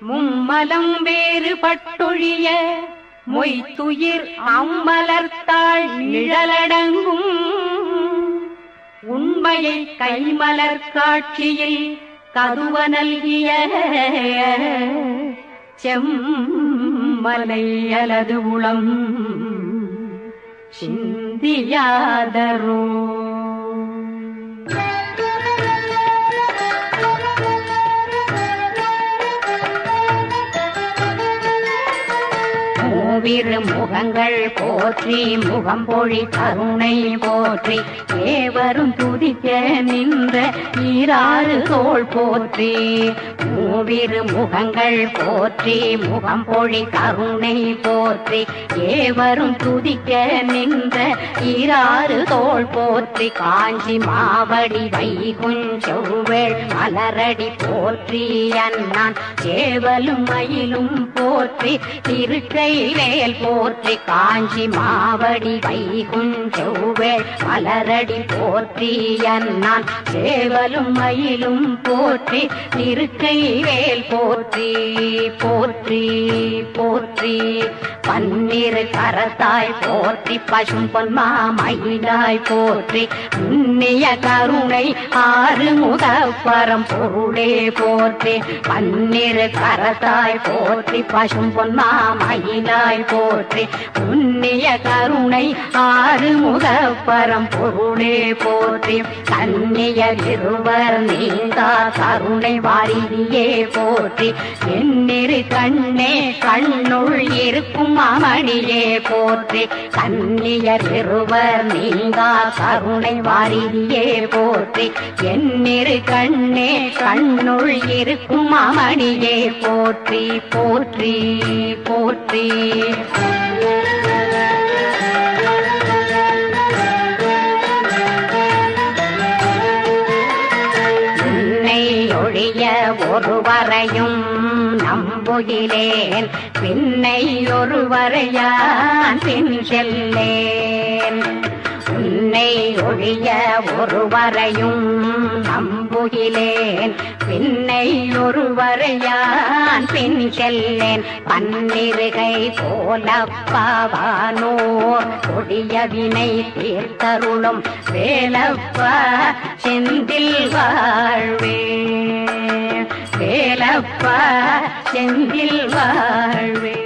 மும்மலம் வேறுபட்டொழிய மொய்த்துயிர் அம்மலர்த்தாள் நிழலடங்கும் உண்மையை கைமலர் காட்சியில் கதுவ நல்கிய செம்மலை அலது உளம் சிந்தியாதரோ மூவிரு முகங்கள் போற்றி முகம் பொழி கருணை போற்றி ஏவரும் துதிக்க நின்ற ஈராறு தோள் போற்றி மூவிரு முகங்கள் போற்றி முகம் பொழி கருணை போற்றி ஏவரும் துதிக்க நின்ற ஈராறு தோள் போற்றி காஞ்சி மாவடி வைகுஞ்செவ்வேள் மலரடி போற்றி அண்ணான் சேவலும் மயிலும் போற்றி திருக்கை வேல் போற்றி காஞ்சி மாவடி வைகுஞ்செவ்வேள் மலரடி போற்றி அண்ணான் சேவலும் மயிலும் போற்றி திருக்கை வேல் போற்றி போற்றி போற்றி பன்னிரு கரத்தாய் போற்றி பசும் பொன்மா மயிலாய் போற்றி புண்ணிய கருணை ஆறு முகப்பரம் பொருளே போற்றி பன்னிரு கரத்தாய் போற்றி பசும் பொன்மா மயிலாய் போற்றி புண்ணிய கருணை ஆறு முகப்பரம் பொருளே போற்றி கண்ணியர் இருவர் நீங்கா கருணை வாரிதியே போற்றி எண்ணிரு கண்ணே கண்ணுள் இருக்கும் அமணியே போற்றி கண்ணியர் இருவர் நீங்கா கருணை வாரிதியே போற்றி எண்ணிரு கண்ணே கண்ணுள் இருக்கும் அமணியே போற்றி போற்றி போற்றி உன்னை ஒழிய ஒருவரையும் நம்புகிறேன் பின்னை ஒருவரையான் பின் செல்லேன் உன்னை ஒழிய ஒருவரையும் நம்புகிறேன் பின்னை ஒருவரையான் பின் செல்லேன் பன்னிருகை போல பாவானோர் கொடிய வினை தீர்த்தருளும் வேலப்பா செந்தில் வாழ்வே வேலப்பா செந்தில் வாழ்வே